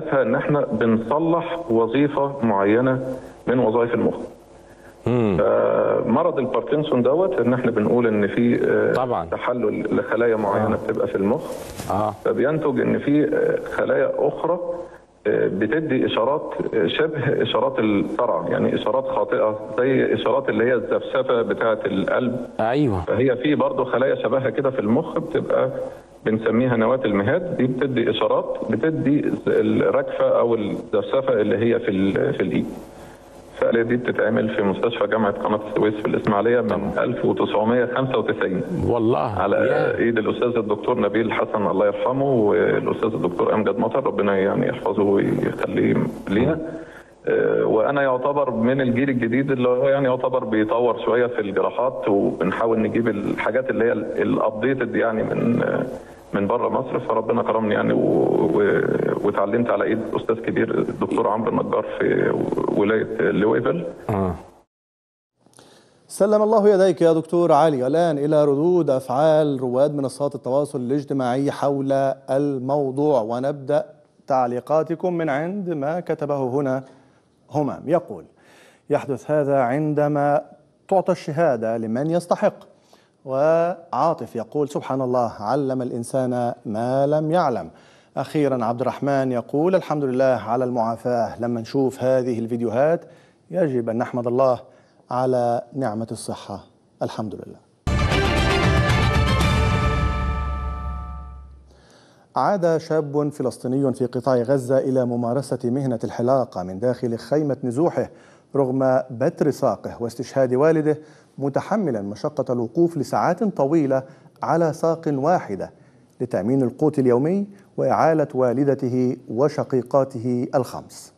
بتاعتها ان احنا بنصلح وظيفه معينه من وظائف المخ آه، مرض الباركنسون دوت ان احنا بنقول ان في آه، طبعاً. تحلل لخلايا معينه بتبقى في المخ اه فبينتج ان في آه، خلايا اخرى آه، بتدي اشارات آه، شبه اشارات الصرع يعني اشارات خاطئه زي اشارات اللي هي الزفزفه بتاعه القلب ايوه فهي في برضه خلايا شبهها كده في المخ بتبقى بنسميها نواة المهاد دي بتدي اشارات بتدي الركفه او الزفزفه اللي هي في ال- في الايد الفعاليه دي بتتعمل في مستشفى جامعه قناه السويس في الاسماعيليه من 1995 والله على يا. ايد الاستاذ الدكتور نبيل حسن الله يرحمه والاستاذ الدكتور امجد مطر ربنا يعني يحفظه ويخليه لينا آه، وانا يعتبر من الجيل الجديد اللي هو يعني يعتبر بيطور شويه في الجراحات وبنحاول نجيب الحاجات اللي هي الابديتد يعني من آه، من بره مصر فربنا كرمني يعني و... و... واتعلمت على ايد استاذ كبير الدكتور عمرو النجار في ولايه لويفل اه سلم الله يديك يا دكتور علي الآن إلى ردود أفعال رواد منصات التواصل الاجتماعي حول الموضوع ونبدأ تعليقاتكم من عند ما كتبه هنا همام يقول يحدث هذا عندما تعطى الشهادة لمن يستحق وعاطف يقول سبحان الله علم الإنسان ما لم يعلم أخيرا عبد الرحمن يقول الحمد لله على المعافاة لما نشوف هذه الفيديوهات يجب أن نحمد الله على نعمة الصحة الحمد لله عاد شاب فلسطيني في قطاع غزة إلى ممارسة مهنة الحلاقة من داخل خيمة نزوحه رغم بتر ساقه واستشهاد والده متحملا مشقة الوقوف لساعات طويلة على ساق واحدة لتأمين القوت اليومي وإعالة والدته وشقيقاته الخمس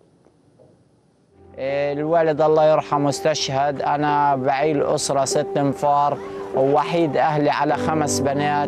الوالد الله يرحمه استشهد أنا بعيل أسرة ست انفار ووحيد أهلي على خمس بنات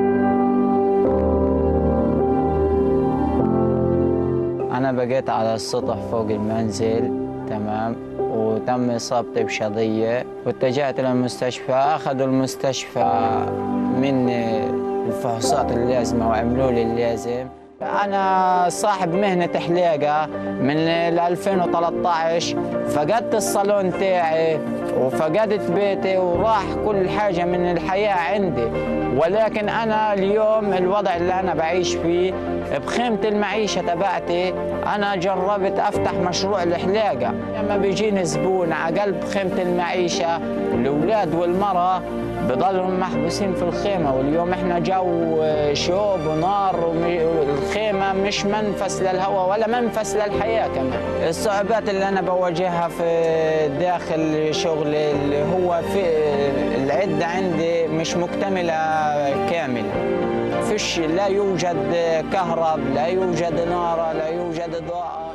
أنا بقيت على السطح فوق المنزل تمام وتم إصابتي بشظية واتجهت للمستشفى أخذوا المستشفى مني الفحوصات اللازمة وعملوا لي اللازم أنا صاحب مهنة حلاقة من ال 2013 فقدت الصالون تاعي وفقدت بيتي وراح كل حاجة من الحياة عندي ولكن أنا اليوم الوضع اللي أنا بعيش فيه بخيمة المعيشة تبعتي أنا جربت أفتح مشروع الحلاقة لما بيجيني زبون على قلب خيمة المعيشة الأولاد والمرأة بضلهم محبوسين في الخيمة واليوم احنا جو شوب ونار والخيمة مش منفس للهواء ولا منفس للحياة كمان الصعوبات اللي أنا بواجهها في داخل شغلي اللي هو في العدة عندي مش مكتملة كاملة فيش لا يوجد كهرب لا يوجد نار لا يوجد إضاءة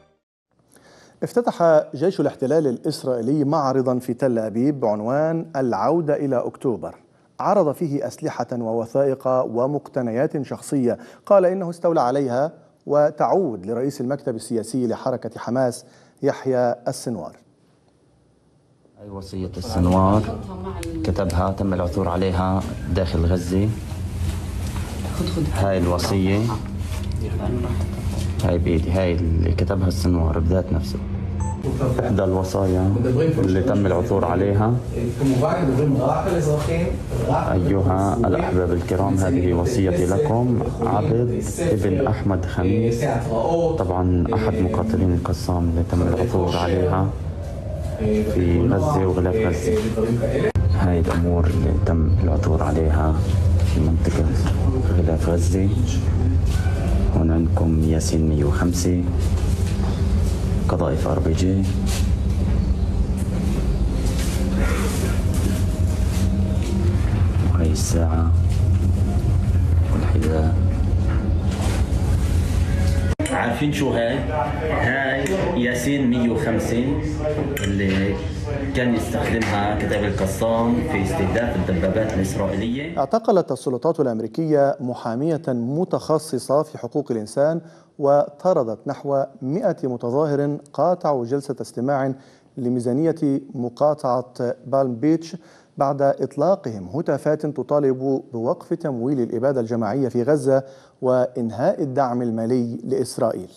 افتتح جيش الاحتلال الإسرائيلي معرضا في تل أبيب بعنوان العودة إلى أكتوبر عرض فيه أسلحة ووثائق ومقتنيات شخصية قال إنه استولى عليها وتعود لرئيس المكتب السياسي لحركة حماس يحيى السنوار هاي وصية السنوار كتبها تم العثور عليها داخل غزة هاي الوصية هاي بإيدي هاي اللي كتبها السنوار بذات نفسه إحدى الوصايا اللي تم العثور عليها أيها الأحباب الكرام هذه وصيتي لكم عبد ابن أحمد خميس طبعا أحد مقاتلين القسام اللي تم العثور عليها في غزة وغلاف غزة هاي الأمور اللي تم العثور عليها في منطقة غلاف غزة هون عندكم ياسين 105 قذائف ار بي جي وهي الساعة والحذاء عارفين شو هاي؟ هاي ياسين 150 اللي كان يستخدمها كتاب القسام في استهداف الدبابات الإسرائيلية اعتقلت السلطات الأمريكية محامية متخصصة في حقوق الإنسان وطردت نحو 100 متظاهر قاطعوا جلسة استماع لميزانية مقاطعة بالم بيتش بعد إطلاقهم هتافات تطالب بوقف تمويل الإبادة الجماعية في غزة وإنهاء الدعم المالي لإسرائيل